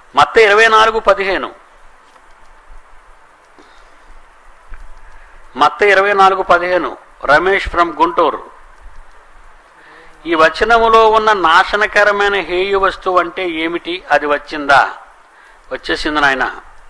మత్త ఇరవై నాలుగు పదిహేను మత్త ఇరవై నాలుగు పదిహేను రమేష్ ఫ్రమ్ గుంటూరు ఈ వచనములో ఉన్న నాశనకరమైన హేయు వస్తువు అంటే ఏమిటి అది వచ్చిందా వచ్చేసింది నాయన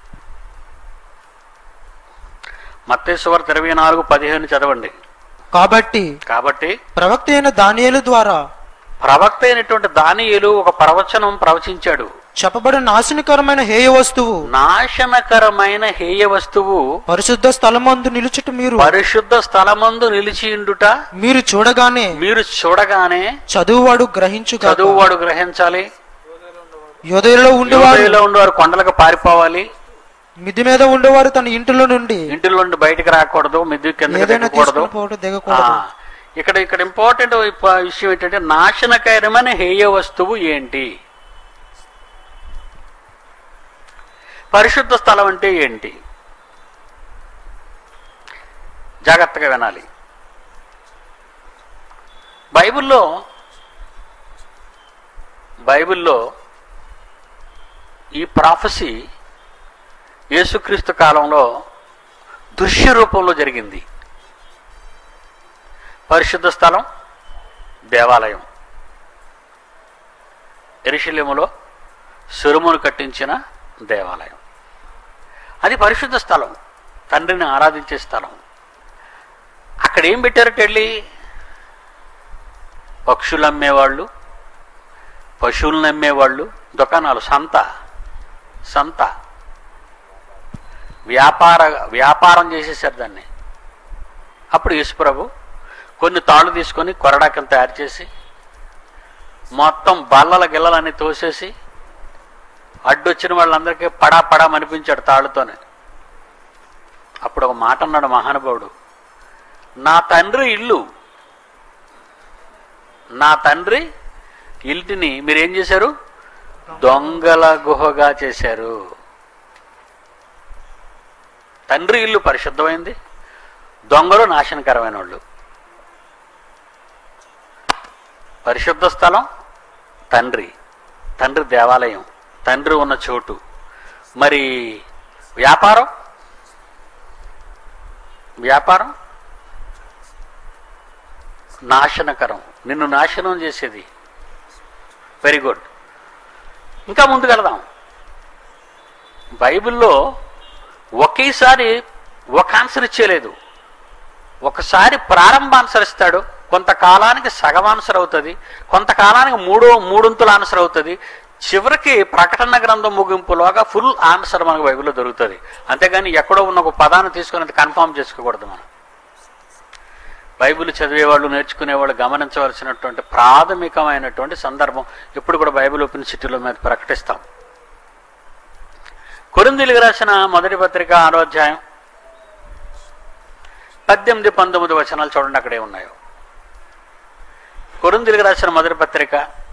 మత్తేశ్వర్ ఇరవై నాలుగు పదిహేను చదవండి కాబట్టి కాబట్టి ప్రవక్త అయిన దానియేలు ద్వారా ప్రవక్త అయినటువంటి దానియేలు ఒక ప్రవచనం ప్రవచించాడు చెప్పబడిన నాశనకరమైన హేయ వస్తువు నాశనకరమైన హేయ వస్తువు పరిశుద్ధ స్థలమందు నిలుచుట మీరు పరిశుద్ధ స్థలమందు నిలిచియుండుట మీరు చూడగానే మీరు చూడగానే చదువువాడు గ్రహించు చదువువాడు గ్రహించాలి యోదయలో ఉండేవాడు యూదయలో ఉండేవారు కొండలకు పారిపోవాలి మిద్ది మీద ఉండేవారు తన ఇంటిలో నుండి ఇంటిలో నుండి బయటికి రాకూడదు మిద్ది కిందకి ఏదైనా దిగకూడదు తీసుకుని పోవడం ఆ, దిగకూడదు ఇక్కడ ఇక్కడ ఇంపార్టెంట్ విషయం ఏంటంటే నాశనకరమైన హేయ వస్తువు ఏంటి పరిశుద్ధ స్థలం అంటే ఏంటి జాగ్రత్తగా వినాలి బైబిల్లో బైబిల్లో ఈ ప్రాఫసీ యేసుక్రీస్తు కాలంలో దృశ్య రూపంలో జరిగింది పరిశుద్ధ స్థలం దేవాలయం ఎరుషలేములో సురుమును కట్టించిన దేవాలయం అది పరిశుద్ధ స్థలం తండ్రిని ఆరాధించే స్థలం అక్కడ ఏం పెట్టారట వెళ్ళి పక్షులు అమ్మేవాళ్ళు పశువులను అమ్మేవాళ్ళు దుకాణాలు సంత సంత వ్యాపార వ్యాపారం చేసేసారు దాన్ని అప్పుడు యేసుప్రభు కొన్ని తాళ్ళు తీసుకొని కొరడాకలు తయారు చేసి మొత్తం బల్లల గిల్లలన్నీ తోసేసి అడ్డొచ్చిన వాళ్ళందరికీ పడా పడా అనిపించాడు తాళ్ళతోనే అప్పుడు ఒక మాట అన్నాడు మహానుభావుడు నా తండ్రి ఇల్లు నా తండ్రి ఇంటిని మీరేం చేశారు దొంగల గుహగా చేశారు తండ్రి ఇల్లు పరిశుద్ధమైంది దొంగలు నాశనకరమైన వాళ్ళు పరిశుద్ధ స్థలం తండ్రి తండ్రి దేవాలయం తండ్రి ఉన్న చోటు మరి వ్యాపారం వ్యాపారం నాశనకరం నిన్ను నాశనం చేసేది వెరీ గుడ్ ఇంకా ముందుకు వెళదాం బైబిల్లో ఒకేసారి ఒక ఆన్సర్ ఇచ్చేయలేదు ఒకసారి ప్రారంభ ఆన్సర్ ఇస్తాడు కొంతకాలానికి సగం ఆన్సర్ అవుతుంది కొంతకాలానికి మూడో మూడొంతుల ఆన్సర్ అవుతుంది చివరికి ప్రకటన గ్రంథం ముగింపులోగా ఫుల్ ఆన్సర్ మనకు బైబిల్లో దొరుకుతుంది అంతేగాని ఎక్కడో ఉన్న ఒక పదాన్ని తీసుకుని అది కన్ఫామ్ చేసుకోకూడదు మనం బైబిల్ చదివేవాళ్ళు నేర్చుకునేవాళ్ళు గమనించవలసినటువంటి ప్రాథమికమైనటువంటి సందర్భం ఎప్పుడు కూడా బైబిల్ ఓపెన్ సిటీలో మీద ప్రకటిస్తాం కొరిందీలకు రాసిన మొదటి పత్రిక ఆరో అధ్యాయం పద్దెనిమిది పంతొమ్మిది వచనాలు చూడండి అక్కడే ఉన్నాయో కొరిందీలకు రాసిన మొదటి పత్రిక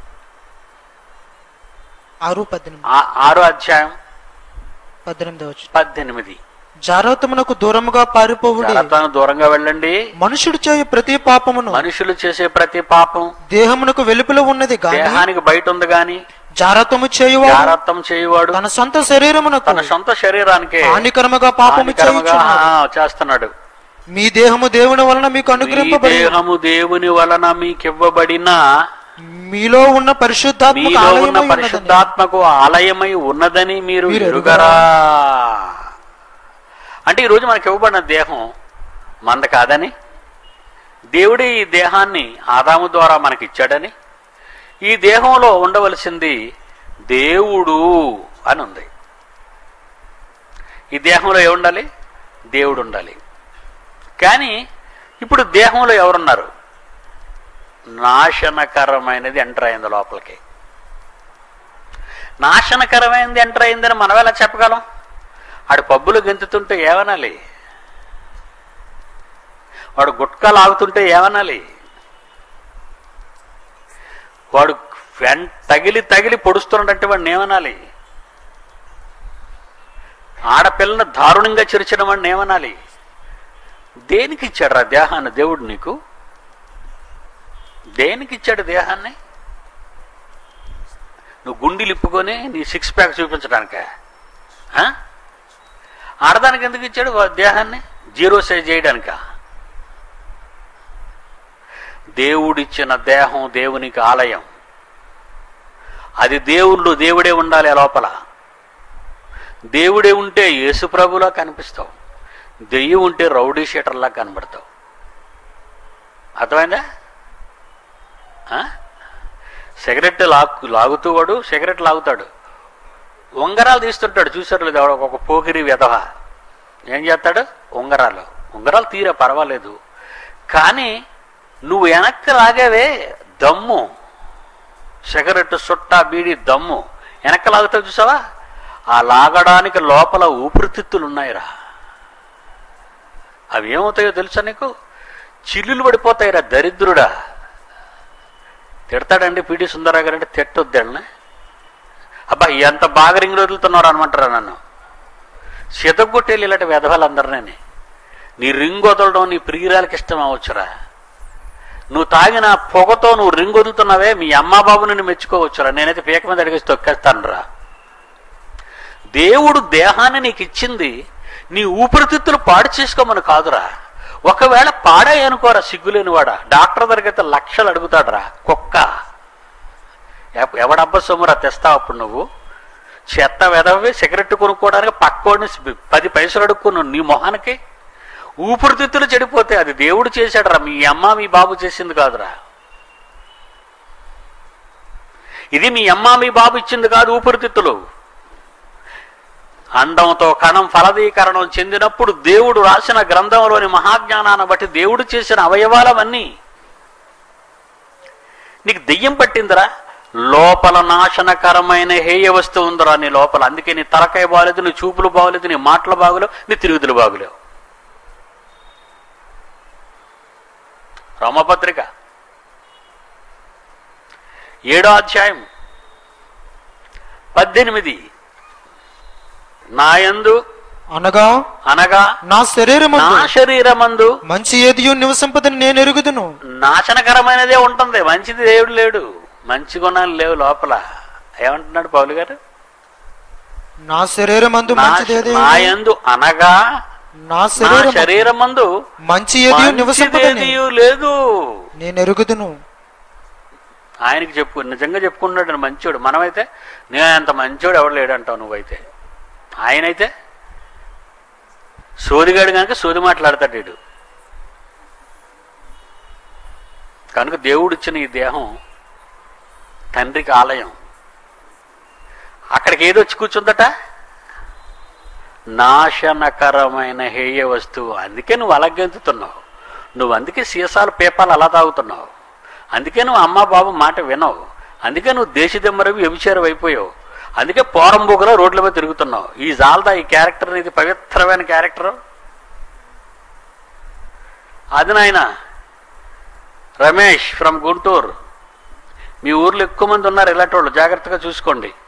ఆరు పద్దెనిమిది ఆ- ఆరో అధ్యాయం పద్దెనిమిది వచ్చి పద్దెనిమిది జాగ్రత్తమునకు దూరముగా పారిపోవుడి జాగ్రత్తను దూరంగా వెళ్ళండి మనుషుడు చేయు ప్రతి పాపమును మనుషులు చేసే ప్రతి పాపం దేహమునకు వెలుపల ఉన్నది గాని దేహానికి బయట ఉంది గాని జాగ్రత్తము చేయువాడు జాగ్రత్తం చేయువాడు తన సొంత శరీరమునకు తన సొంత శరీరానికి హానికరముగా పాపము హానికరముగా చేయుచున్నాడు ఆ, చేస్తున్నాడు మీ దేహము దేవుని వలన మీకు మీ అనుగ్రహింపబడి దేహము దేవుని వలన మీకు ఇవ్వబడిన మీలో ఉన్న పరిశుద్ధాత్మక మీలో ఉన్న ఆలయమై ఉన్నదని. పరిశుద్ధాత్మకు ఆలయమై ఉన్నదని మీరు మీరు ఎరుగరా అంటే ఈరోజు మనకి ఇవ్వబడిన దేహం మంద కాదని దేవుడే ఈ దేహాన్ని ఆదాము ద్వారా మనకి ఇచ్చాడని ఈ దేహంలో ఉండవలసింది దేవుడు అని ఉంది ఈ దేహంలో ఏముండాలి దేవుడు ఉండాలి కానీ ఇప్పుడు దేహంలో ఎవరున్నారు నాశనకరమైనది ఎంటర్ అయింది లోపలికి నాశనకరమైనది ఎంటర్ అయిందని మనం ఎలా చెప్పగలం ఆడు పబ్బులు గెంతుతుంటే ఏమనాలి వాడు గుట్కా లాగుతుంటే ఏమనాలి వాడు వెన్ తగిలి తగిలి పొడుస్తున్నట్టు వాడిని ఏమనాలి ఆడపిల్లని దారుణంగా చిరిచిన వాడిని ఏమనాలి దేనికి ఇచ్చాడు రా దేహాన్ని దేవుడు నీకు దేనికి ఇచ్చాడు దేహాన్ని నువ్వు గుండీలు ఇప్పుకొని నీ సిక్స్ ప్యాక్ చూపించడానిక ఆడదానికి ఎందుకు ఇచ్చాడు వా- దేహాన్ని జీరో సైజ్ చేయడానిక దేవుడిచ్చిన దేహం దేవునికి ఆలయం అది దేవుళ్ళు దేవుడే ఉండాలి ఆ లోపల దేవుడే ఉంటే యేసు ప్రభులా కనిపిస్తావు దెయ్యం ఉంటే రౌడీ షీటర్లా కనబడతావు అర్థమైందా ఆ? సిగరెట్ లాగు లాగుతూ వాడు సిగరెట్ లాగుతాడు ఉంగరాలు తీస్తుంటాడు చూసారు లేదు ఎవడో ఒక పోకిరి వెధవ ఏం చేస్తాడు ఉంగరాలు ఉంగరాలు తీరే పర్వాలేదు కానీ నువ్వు వెనక్కి లాగావే దమ్ము సిగరెట్ సుట్టా బీడి దమ్ము వెనక్కి లాగుతావు చూసావా ఆ లాగడానికి లోపల ఊపిరితిత్తులు ఉన్నాయిరా అవి ఏమవుతాయో తెలుసా నీకు చిల్లులు పడిపోతాయిరా దరిద్రుడా తిడతాడండి పిటి సుందరరావు గారు అంటే తిట్టొద్దండి అబ్బా ఎంత బాగా రింగులు వదులుతున్నారు అనమంటారా నన్ను సితగొట్టేళ్ళు ఇలాంటి వెధవాళ్ళందరినీ నీ రింగ్ వదలడం నీ ప్రియురాలకి ఇష్టం అవ్వచ్చురా నువ్వు తాగిన పొగతో నువ్వు రింగ్ వదులుతున్నావే మీ అమ్మా బాబు నిన్ను మెచ్చుకోవచ్చురా నేనైతే పీక మీద అడిగేసి తొక్కేస్తానురా దేవుడు దేహాన్ని నీకు ఇచ్చింది నీ ఊపిరితిత్తులు పాడు చేసుకోమని కాదురా ఒకవేళ పాడాయి అనుకోరా సిగ్గులేనివాడా డాక్టర్ దగ్గరికి అయితే లక్షలు అడుగుతాడురా కుక్క ఎవ- ఎవడబ్బ సొమ్మురా తెస్తావు అప్పుడు నువ్వు చెత్త వెదవి సిగరెట్ కొనుక్కోవడానికి పక్కోడిని సి- పది పైసలు అడుక్కును నీ మొహానికి ఊపిరితిత్తులు చెడిపోతే అది దేవుడు చేశాడురా మీ అమ్మ మీ బాబు చేసింది కాదురా ఇది మీ అమ్మ మీ బాబు ఇచ్చింది కాదు ఊపిరితిత్తులు అండంతో కణం ఫలదీకరణం చెందినప్పుడు దేవుడు రాసిన గ్రంథంలోని మహాజ్ఞానాన్ని బట్టి దేవుడు చేసిన అవయవాలవన్నీ నీకు దెయ్యం పట్టిందిరా లోపల నాశనకరమైన హేయ వస్తువు ఉందిరా నీ లోపల అందుకే నీ తలకాయ బాగలేదు నీ చూపులు బాగలేదు నీ మాటలు బాగులేవు నీ తిరుగుతులు బాగులేవు రోమపత్రిక ఏడో అధ్యాయం పద్దెనిమిది నాయందు అనగా అనగా నా శరీరము నా శరీరమందు మంచి ఏదియు నివసింపదని నేను ఎరుగుదును నాశనకరమైనదే ఉంటుంది మంచిది దేవుడు లేడు మంచి గుణాలు లేవు లోపల ఏమంటున్నాడు పౌలు గారు నా శరీరమందు నా- మంచిది ఏది నాయందు అనగా నా నా శరీరం శరీరమందు మంచి ఏదియు నివసింపదని మంచిదేదియు లేదు నేను ఎరుగుదును ఆయనకి చెప్పు నిజంగా చెప్పుకున్నాడు మంచోడు మనమైతే నేను అంత మంచోడు ఎవడు లేడు అంటావు నువ్వైతే ఆయనైతే సోదిగాడు కనుక సోది మాట్లాడతాడు వీడు కనుక దేవుడు ఇచ్చిన ఈ దేహం తండ్రికి ఆలయం అక్కడికి ఏదో వచ్చి కూర్చుందట నాశనకరమైన హేయ వస్తువు అందుకే నువ్వు అలగెంతుతున్నావు నువ్వు అందుకే సీసాలు పేపాలు అలా తాగుతున్నావు అందుకే నువ్వు అమ్మ బాబు మాట వినవు అందుకే నువ్వు దేశదెమ్మరవి వ్యభిచారం అయిపోయావు అందుకే పోరంబోగులో రోడ్ల మీద తిరుగుతున్నావు ఈ జాలదా ఈ క్యారెక్టర్ ఇది పవిత్రమైన క్యారెక్టర్ అది నాయన రమేష్ ఫ్రమ్ గుంటూరు మీ ఊర్లో ఎక్కువ మంది ఉన్నారు ఇలాంటి వాళ్ళు జాగ్రత్తగా చూసుకోండి